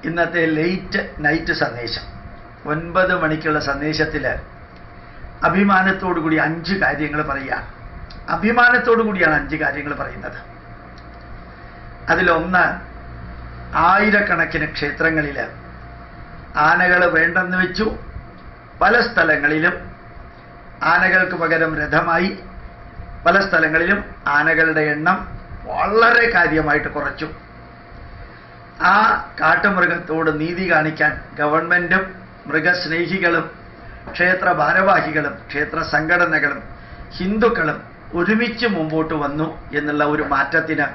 ഇന്നത്തെ late night സന്ദേശം ഒൻപത് മണിക്കുള്ള സന്ദേശത്തിൽ അഭിമാനത്തോടു കൂടി അഞ്ച് കാര്യങ്ങൾ പറയുക അഭിമാനത്തോടു കൂടിയാണ് അഞ്ച് കാര്യങ്ങൾ പറയുന്നത് അതിലൊന്ന് ആയിരക്കണക്കിന് ക്ഷേത്രങ്ങളിൽ ആനകൾ വേണ്ടെന്ന് വെച്ചു പല സ്ഥലങ്ങളിലും ആനകൾക്ക് പകരം രഥമായി പല സ്ഥലങ്ങളിലും ആനകളുടെ എണ്ണം വളരെ കാര്യമായിട്ട് കുറച്ചു ആ കാട്ടുമൃഗത്തോട് നീതി കാണിക്കാൻ ഗവൺമെന്റും മൃഗസ്നേഹികളും ക്ഷേത്ര ഭാരവാഹികളും ക്ഷേത്ര സംഘടനകളും ഹിന്ദുക്കളും ഒരുമിച്ച് മുമ്പോട്ട് വന്നു എന്നുള്ള ഒരു മാറ്റത്തിന്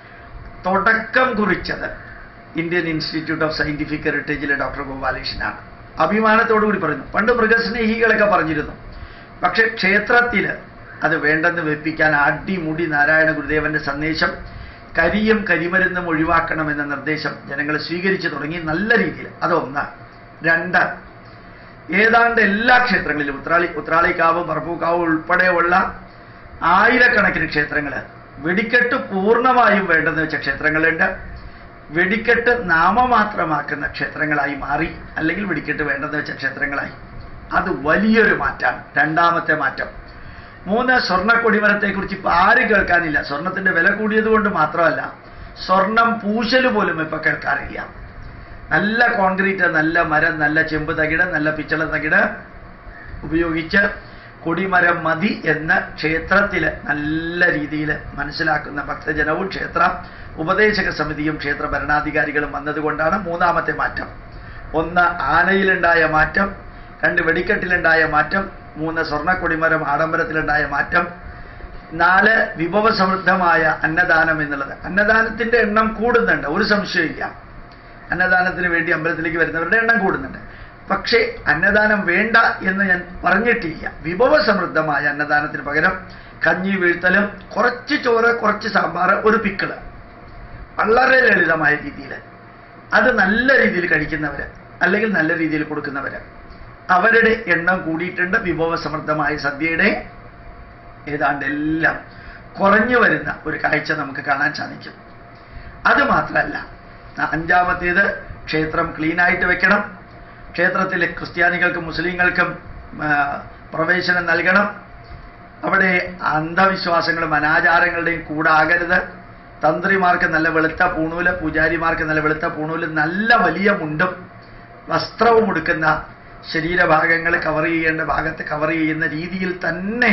തുടക്കം കുറിച്ചത് ഇന്ത്യൻ ഇൻസ്റ്റിറ്റ്യൂട്ട് ഓഫ് സയന്റിഫിക് ഹെറിറ്റേജിലെ ഡോക്ടർ ഗോപാലകൃഷ്ണനാണ് അഭിമാനത്തോടു കൂടി പറഞ്ഞു പണ്ട് മൃഗസ്നേഹികളൊക്കെ പറഞ്ഞിരുന്നു പക്ഷെ ക്ഷേത്രത്തിൽ അത് വേണ്ടെന്ന് വെപ്പിക്കാൻ അടിമുടി നാരായണ ഗുരുദേവന്റെ സന്ദേശം കരിയും കരിമരുന്നും ഒഴിവാക്കണമെന്ന നിർദ്ദേശം ജനങ്ങൾ സ്വീകരിച്ചു തുടങ്ങി നല്ല രീതിയിൽ അതൊന്ന് രണ്ട് ഏതാണ്ട് എല്ലാ ക്ഷേത്രങ്ങളിലും ഉത്രാളി ഉത്രാളിക്കാവ് പറപ്പൂക്കാവ് ഉൾപ്പെടെയുള്ള ആയിരക്കണക്കിന് ക്ഷേത്രങ്ങൾ വെടിക്കെട്ട് പൂർണ്ണമായും വേണ്ടെന്ന് വെച്ച ക്ഷേത്രങ്ങളുണ്ട് വെടിക്കെട്ട് നാമമാത്രമാക്കുന്ന ക്ഷേത്രങ്ങളായി മാറി അല്ലെങ്കിൽ വെടിക്കെട്ട് വേണ്ടെന്ന് വെച്ച ക്ഷേത്രങ്ങളായി അത് വലിയൊരു മാറ്റമാണ് രണ്ടാമത്തെ മാറ്റം മൂന്ന് സ്വർണ്ണ കൊടിമരത്തെക്കുറിച്ച് ഇപ്പൊ ആരും കേൾക്കാനില്ല സ്വർണത്തിന്റെ വില കൂടിയത് കൊണ്ട് മാത്രമല്ല സ്വർണം പൂശല് പോലും ഇപ്പൊ കേൾക്കാറില്ല നല്ല കോൺക്രീറ്റ് നല്ല മരം നല്ല ചെമ്പ് തകിട് നല്ല പിച്ചള തകിട് ഉപയോഗിച്ച് കൊടിമരം മതി എന്ന് ക്ഷേത്രത്തിൽ നല്ല രീതിയിൽ മനസ്സിലാക്കുന്ന ഭക്തജനവും ക്ഷേത്ര ഉപദേശക സമിതിയും ക്ഷേത്ര ഭരണാധികാരികളും വന്നതുകൊണ്ടാണ് മൂന്നാമത്തെ മാറ്റം ഒന്ന് ആനയിലുണ്ടായ മാറ്റം രണ്ട് വെടിക്കെട്ടിലുണ്ടായ മാറ്റം മൂന്ന് സ്വർണ്ണക്കൊടിമരം ആഡംബരത്തിലുണ്ടായ മാറ്റം നാല് വിഭവസമൃദ്ധമായ അന്നദാനം എന്നുള്ളത് അന്നദാനത്തിന്റെ എണ്ണം കൂടുന്നുണ്ട് ഒരു സംശയമില്ല അന്നദാനത്തിന് വേണ്ടി അമ്പലത്തിലേക്ക് വരുന്നവരുടെ എണ്ണം കൂടുന്നുണ്ട് പക്ഷേ അന്നദാനം വേണ്ട എന്ന് ഞാൻ പറഞ്ഞിട്ടില്ല വിഭവസമൃദ്ധമായ അന്നദാനത്തിന് പകരം കഞ്ഞി വീഴ്ത്തലും കുറച്ച് ചോറ് കുറച്ച് സാമ്പാർ ഒരു പിക്കിള് വളരെ ലളിതമായ രീതിയിൽ അത് നല്ല രീതിയിൽ കഴിക്കുന്നവര് അല്ലെങ്കിൽ നല്ല രീതിയിൽ കൊടുക്കുന്നവര് അവരുടെ എണ്ണം കൂടിയിട്ടുണ്ട് വിഭവസമൃദ്ധമായ സദ്യയുടെ ഏതാണ്ട് എല്ലാം കുറഞ്ഞു വരുന്ന ഒരു കാഴ്ച നമുക്ക് കാണാൻ സാധിക്കും അത് മാത്രമല്ല അഞ്ചാമത്തേത് ക്ഷേത്രം ക്ലീൻ ആയിട്ട് വെക്കണം ക്ഷേത്രത്തിലെ ക്രിസ്ത്യാനികൾക്കും മുസ്ലിങ്ങൾക്കും ആ, പ്രവേശനം നൽകണം അവിടെ അന്ധവിശ്വാസങ്ങളും അനാചാരങ്ങളുടെയും കൂടാകരുത് തന്ത്രിമാർക്ക് നല്ല വെളുത്ത പൂണൂല് പൂജാരിമാർക്ക് നല്ല വെളുത്ത പൂണൂല് നല്ല വലിയ മുണ്ടും വസ്ത്രവും ഉടുക്കുന്ന ശരീരഭാഗങ്ങൾ കവർ ചെയ്യേണ്ട ഭാഗത്ത് കവർ ചെയ്യുന്ന രീതിയിൽ തന്നെ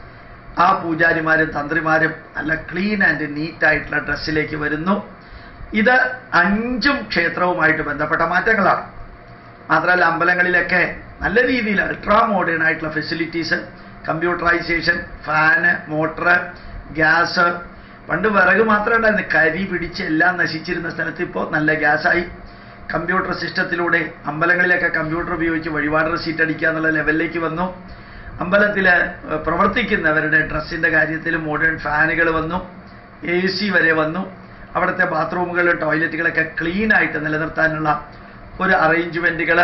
ആ പൂജാരിമാരും തന്ത്രിമാരും നല്ല ക്ലീൻ ആൻഡ് നീറ്റ് ആയിട്ടുള്ള ഡ്രസ്സിലേക്ക് വരുന്നു ഇത് അഞ്ചും ക്ഷേത്രവുമായിട്ട് ബന്ധപ്പെട്ട മാറ്റങ്ങളാണ് മാത്രമല്ല അമ്പലങ്ങളിലൊക്കെ നല്ല രീതിയിൽ അൾട്രാ മോഡേൺ ആയിട്ടുള്ള facilities computerisation fan motor gas പണ്ട് വിറക് മാത്രമേ ഉണ്ടായിരുന്നു കരി പിടിച്ച് എല്ലാം നശിച്ചിരുന്ന സ്ഥലത്ത് ഇപ്പോൾ നല്ല ഗ്യാസായി കമ്പ്യൂട്ടർ സിസ്റ്റത്തിലൂടെ അമ്പലങ്ങളിലൊക്കെ കമ്പ്യൂട്ടർ ഉപയോഗിച്ച് വഴിപാട് റെസീറ്റ് അടിക്കുക എന്നുള്ള ലെവലിലേക്ക് വന്നു അമ്പലത്തിൽ പ്രവർത്തിക്കുന്നവരുടെ ഡ്രസ്സിന്റെ കാര്യത്തിൽ മോഡേൺ ഫാനുകൾ വന്നു എ സി വരെ വന്നു അവിടുത്തെ ബാത്റൂമുകൾ ടോയ്ലറ്റുകളൊക്കെ ക്ലീൻ ആയിട്ട് നിലനിർത്താനുള്ള ഒരു അറേഞ്ച്മെന്റുകൾ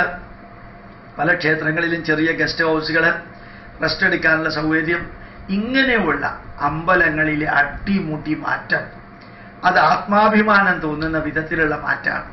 പല ക്ഷേത്രങ്ങളിലും ചെറിയ ഗസ്റ്റ് ഹൗസുകൾ റെസ്റ്റ് എടുക്കാനുള്ള സൗകര്യം ഇങ്ങനെയുള്ള അമ്പലങ്ങളിലെ അടിമുടി മാറ്റം അത് ആത്മാഭിമാനം തോന്നുന്ന വിധത്തിലുള്ള മാറ്റമാണ്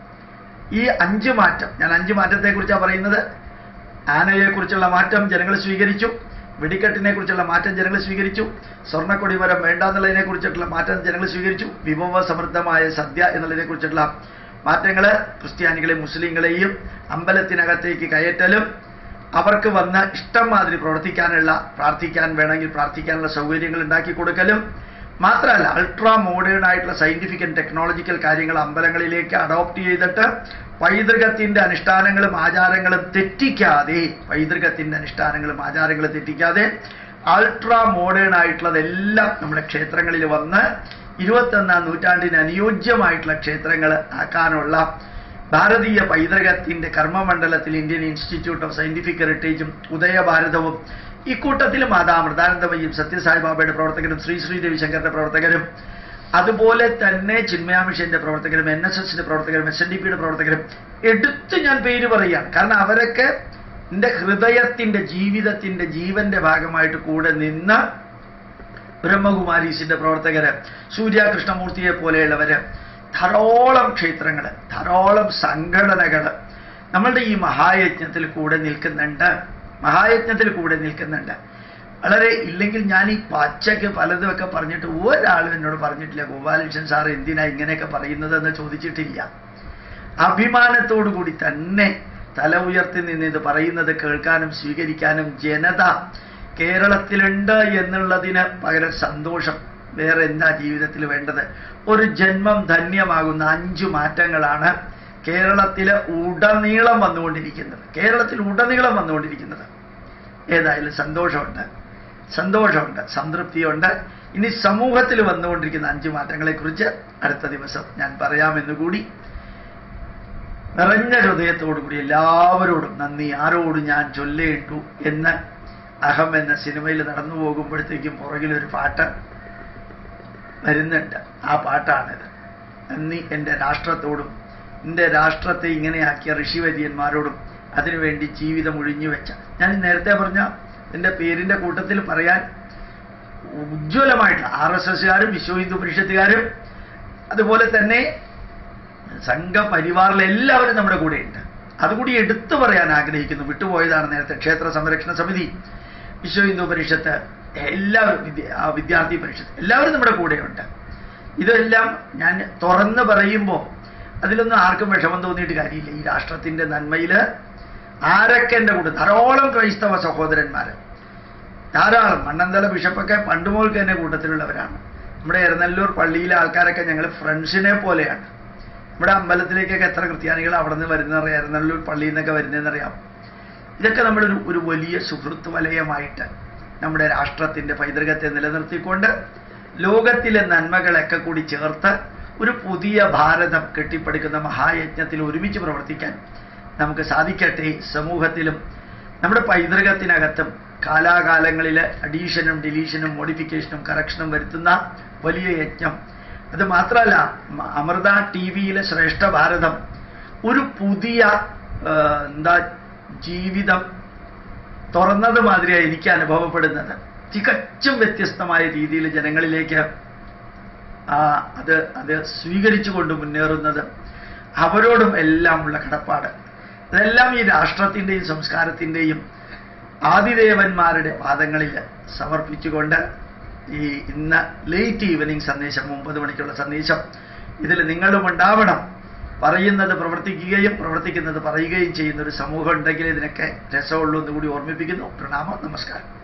ഈ അഞ്ച് മാറ്റം ഞാൻ അഞ്ച് മാറ്റത്തെക്കുറിച്ചാണ് പറയുന്നത് ആനയെക്കുറിച്ചുള്ള മാറ്റം ജനങ്ങൾ സ്വീകരിച്ചു വെടിക്കെട്ടിനെ കുറിച്ചുള്ള മാറ്റം ജനങ്ങൾ സ്വീകരിച്ചു സ്വർണ്ണക്കൊടിമരം വേണ്ട എന്നുള്ളതിനെ കുറിച്ചിട്ടുള്ള മാറ്റം ജനങ്ങൾ സ്വീകരിച്ചു വിഭവ സമൃദ്ധമായ സദ്യ എന്നുള്ളതിനെ കുറിച്ചിട്ടുള്ള മാറ്റങ്ങൾ ക്രിസ്ത്യാനികളെയും മുസ്ലിങ്ങളെയും അമ്പലത്തിനകത്തേക്ക് കയറ്റലും അവർക്ക് വന്ന് ഇഷ്ടം മാതിരി പ്രവർത്തിക്കാനുള്ള പ്രാർത്ഥിക്കാൻ വേണമെങ്കിൽ പ്രാർത്ഥിക്കാനുള്ള സൗകര്യങ്ങൾ ഉണ്ടാക്കി കൊടുക്കലും മാത്രമല്ല അൾട്രാ മോഡേൺ ആയിട്ടുള്ള സയന്റിഫിക് ആൻഡ് ടെക്നോളജിക്കൽ കാര്യങ്ങൾ അമ്പലങ്ങളിലേക്ക് അഡോപ്റ്റ് ചെയ്തിട്ട് പൈതൃകത്തിന്റെ അനുഷ്ഠാനങ്ങളും ആചാരങ്ങളും തെറ്റിക്കാതെ പൈതൃകത്തിന്റെ അനുഷ്ഠാനങ്ങളും ആചാരങ്ങളും തെറ്റിക്കാതെ അൾട്രാ മോഡേൺ ആയിട്ടുള്ളതെല്ലാം നമ്മുടെ ക്ഷേത്രങ്ങളിൽ വന്ന് ഇരുപത്തൊന്നാം നൂറ്റാണ്ടിന് അനുയോജ്യമായിട്ടുള്ള ക്ഷേത്രങ്ങൾ ആക്കാനുള്ള ഭാരതീയ പൈതൃകത്തിന്റെ കർമ്മമണ്ഡലത്തിൽ ഇന്ത്യൻ ഇൻസ്റ്റിറ്റ്യൂട്ട് ഓഫ് സയന്റിഫിക് ഹെറിറ്റേജും ഉദയഭാരതവും ഇക്കൂട്ടത്തിൽ മാതാ അമൃതാനന്ദമയും സത്യസായിബാബയുടെ പ്രവർത്തകരും ശ്രീ ശ്രീ രവിശങ്കറിന്റെ പ്രവർത്തകരും അതുപോലെ തന്നെ ചിന്മയാമിഷന്റെ പ്രവർത്തകരും എൻ എസ് എസിന്റെ പ്രവർത്തകരും എസ് എൻ ഡി പിയുടെ പ്രവർത്തകരും എടുത്ത് ഞാൻ പേര് പറയുകയാണ് കാരണം അവരൊക്കെ എൻ്റെ ഹൃദയത്തിന്റെ ജീവിതത്തിന്റെ ജീവന്റെ ഭാഗമായിട്ട് കൂടെ നിന്ന് ബ്രഹ്മകുമാരീസിന്റെ പ്രവർത്തകര് സൂര്യ കൃഷ്ണമൂർത്തിയെ പോലെയുള്ളവര് ധാരാളം ക്ഷേത്രങ്ങൾ ധാരാളം സംഘടനകൾ നമ്മളുടെ ഈ മഹായജ്ഞത്തിൽ കൂടെ നിൽക്കുന്നുണ്ട് മഹായജ്ഞത്തിൽ കൂടെ നിൽക്കുന്നുണ്ട് വളരെ ഇല്ലെങ്കിൽ ഞാൻ ഈ പച്ചയ്ക്ക് പലതുമൊക്കെ പറഞ്ഞിട്ട് ഒരാളും എന്നോട് പറഞ്ഞിട്ടില്ല ഗോപാലകൃഷ്ണൻ സാർ എന്തിനാ ഇങ്ങനെയൊക്കെ പറയുന്നതെന്ന് ചോദിച്ചിട്ടില്ല അഭിമാനത്തോടു കൂടി തന്നെ തല ഉയർത്തി നിന്ന് ഇത് പറയുന്നത് കേൾക്കാനും സ്വീകരിക്കാനും ജനത കേരളത്തിലുണ്ട് എന്നുള്ളതിന് പകരം സന്തോഷം വേറെ എന്താ ജീവിതത്തിൽ വേണ്ടത് ഒരു ജന്മം ധന്യമാകുന്ന അഞ്ചു മാറ്റങ്ങളാണ് കേരളത്തിൽ ഉടനീളം വന്നുകൊണ്ടിരിക്കുന്നത് കേരളത്തിൽ ഉടനീളം വന്നുകൊണ്ടിരിക്കുന്നത് ഏതായാലും സന്തോഷമുണ്ട് സന്തോഷമുണ്ട് സംതൃപ്തിയുണ്ട് ഇനി സമൂഹത്തിൽ വന്നുകൊണ്ടിരിക്കുന്ന അഞ്ച് മാറ്റങ്ങളെക്കുറിച്ച് അടുത്ത ദിവസം ഞാൻ പറയാമെന്ന് കൂടി നിറഞ്ഞ ഹൃദയത്തോടുകൂടി എല്ലാവരോടും നന്ദി ആരോടും ഞാൻ ചൊല്ലേണ്ടു എന്ന് അഹം എന്ന സിനിമയിൽ നടന്നു പോകുമ്പോഴത്തേക്കും പുറകിലൊരു പാട്ട് വരുന്നുണ്ട് ആ പാട്ടാണിത് നന്ദി എൻ്റെ രാഷ്ട്രത്തോടും എൻ്റെ രാഷ്ട്രത്തെ ഇങ്ങനെയാക്കിയ ഋഷിവര്യന്മാരോടും അതിനുവേണ്ടി ജീവിതം ഒഴിഞ്ഞു വെച്ച ഞാൻ നേരത്തെ പറഞ്ഞ എൻ്റെ പേരിൻ്റെ കൂട്ടത്തിൽ പറയാൻ ഉജ്ജ്വലമായിട്ടുള്ള ആർ എസ് എസ്സുകാരും വിശ്വ ഹിന്ദു പരിഷത്തുകാരും അതുപോലെ തന്നെ സംഘപരിവാറിലെ എല്ലാവരും നമ്മുടെ കൂടെയുണ്ട് അതുകൂടി എടുത്തു പറയാൻ ആഗ്രഹിക്കുന്നു വിട്ടുപോയതാണ് നേരത്തെ ക്ഷേത്ര സംരക്ഷണ സമിതി വിശ്വ ഹിന്ദു പരിഷത്ത് എല്ലാവരും വിദ്യ ആ വിദ്യാർത്ഥി പരിഷത്ത് എല്ലാവരും നമ്മുടെ കൂടെയുണ്ട് ഇതെല്ലാം ഞാൻ തുറന്ന് പറയുമ്പോൾ അതിലൊന്നും ആർക്കും വിഷമം തോന്നിയിട്ട് കാര്യമില്ല ഈ രാഷ്ട്രത്തിൻ്റെ നന്മയിൽ ആരൊക്കെ എൻ്റെ കൂടെ ധാരാളം ക്രൈസ്തവ സഹോദരന്മാർ ധാരാളം മണ്ണന്തല ബിഷപ്പൊക്കെ പണ്ടുമുതൽക്ക് തന്നെ കൂട്ടത്തിലുള്ളവരാണ് നമ്മുടെ എരനല്ലൂർ പള്ളിയിലെ ആൾക്കാരൊക്കെ ഞങ്ങൾ ഫ്രണ്ട്സിനെ പോലെയാണ് നമ്മുടെ അമ്പലത്തിലേക്കൊക്കെ എത്ര ക്രിസ്ത്യാനികൾ അവിടെ നിന്ന് വരുന്നറിയാം എരനല്ലൂർ പള്ളിയിൽ നിന്നൊക്കെ വരുന്നതെന്നറിയാം ഇതൊക്കെ നമ്മളൊരു ഒരു വലിയ സുഹൃത്ത് വലയമായിട്ട് നമ്മുടെ രാഷ്ട്രത്തിൻ്റെ പൈതൃകത്തെ നിലനിർത്തിക്കൊണ്ട് ലോകത്തിലെ നന്മകളൊക്കെ കൂടി ചേർത്ത് ഒരു പുതിയ ഭാരതം കെട്ടിപ്പടുക്കുന്ന മഹായജ്ഞത്തിൽ ഒരുമിച്ച് പ്രവർത്തിക്കാൻ നമുക്ക് സാധിക്കട്ടെ സമൂഹത്തിലും നമ്മുടെ പൈതൃകത്തിനകത്തും കാലാകാലങ്ങളിൽ അഡീഷനും ഡിലീഷനും മോഡിഫിക്കേഷനും കറക്ഷനും വരുത്തുന്ന വലിയ യജ്ഞം അത് മാത്രമല്ല മ- അമൃത ടി വിയിലെ ശ്രേഷ്ഠ ഭാരതം ഒരു പുതിയ ആ, എന്താ ജീവിതം തുറന്നത് മാതിരിയാണ് എനിക്ക് അനുഭവപ്പെടുന്നത് തികച്ചും വ്യത്യസ്തമായ രീതിയിൽ ജനങ്ങളിലേക്ക് ആ, അത് അത് സ്വീകരിച്ചുകൊണ്ട് മുന്നേറുന്നത് അവരോടും എല്ലാം ഉള്ള കടപ്പാട് ഇതെല്ലാം ഈ രാഷ്ട്രത്തിൻ്റെയും സംസ്കാരത്തിൻ്റെയും ആദിദേവന്മാരുടെ പാദങ്ങളിൽ സമർപ്പിച്ചുകൊണ്ട് ഈ ഇന്ന് ലേറ്റ് ഈവനിങ് സന്ദേശം ഒമ്പത് മണിക്കുള്ള സന്ദേശം ഇതിൽ നിങ്ങളും ഉണ്ടാവണം പറയുന്നത് പ്രവർത്തിക്കുകയും പ്രവർത്തിക്കുന്നത് പറയുകയും ചെയ്യുന്ന ഒരു സമൂഹം ഉണ്ടെങ്കിൽ ഇതിനൊക്കെ രസമുള്ളൂ എന്ന് കൂടി ഓർമ്മിപ്പിക്കുന്നു പ്രണാമം നമസ്കാരം